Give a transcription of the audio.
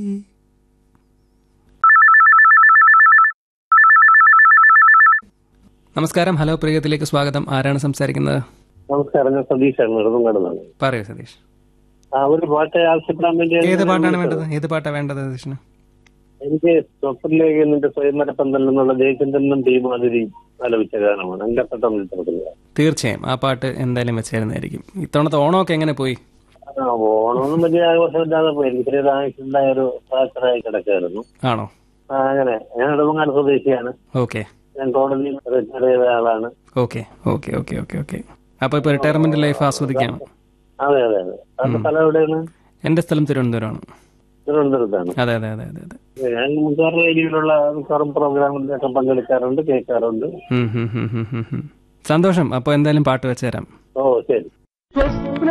നമസ്കാരം ഹലോ പ്രിയത്തിലേക്ക് സ്വാഗതം ആരാണ് സംസാരിക്കുന്നത് നമസ്കാരം ഞാൻ സതീഷാണ് നെടുമങ്ങാടുന്നാണ് പറയൂ സതീഷ് ആ ഒരു പാട്ട് ആവശ്യപ്പെടാൻ വേണ്ടി ഏത് പാട്ടാണ് വേണ്ടത് ഏത് പാട്ടാണ് വേണ്ടത് സതീഷിന് എനിക്ക് സ്വപ്നിലേക്ക് നിന്റെ സ്വയംവരപ്പന്തൽ എന്നുള്ള ജയചന്ദ്രനും ടീമാതിരി ആലപിച്ച ഗാനമാണ് എന്റെ പെട്ടെന്ന് ചിത്രത്തില് തീർച്ചയായും ആ പാട്ട് എന്തായാലും വെച്ചായിരുന്നായിരിക്കും ഇത്തവണത്തെ ഓണമൊക്കെ എങ്ങനെ പോയി ആ ഓണമൊന്നും വലിയ ആഘോഷമില്ലാതെ പോയി എനിക്ക് ചെറിയ ആവശ്യമുണ്ടായ ഒരു ഫ്രാക്ചറായി കിടക്കായിരുന്നു ആണോ ആ അങ്ങനെ ഞാൻ നെടുമങ്ങാട് സ്വദേശിയാണ് ഓക്കെ ഞാൻ കോടതിയിൽ റിട്ടയർ ചെയ്ത ആളാണ് okay okay okay okay okay അപ്പൊ ഇപ്പൊ റിട്ടയർമെന്റ് ലൈഫ് ആസ്വദിക്കാം അതെ അതെ അതെ അതിന്റെ സ്ഥലം എവിടെയാണ് എന്റെ സ്ഥലം തിരുവനന്തപുരമാണ് തിരുവനന്തപുരത്താണ് അതെ അതെ അതെ അതെ അതെ ഞാൻ മിക്കവാറും ഏരിയയിലുള്ള മിക്കവാറും പ്രോഗ്രാമിലൊക്കെ പങ്കെടുക്കാറുണ്ട് കേൾക്കാറുണ്ട് ഉം, ഉം, ഉം, ഉം, ഉം, ഉം. സന്തോഷം അപ്പൊ എന്തായാലും പാട്ട് വെച്ചുതരാം ഓ ശരി സ്വപ്ന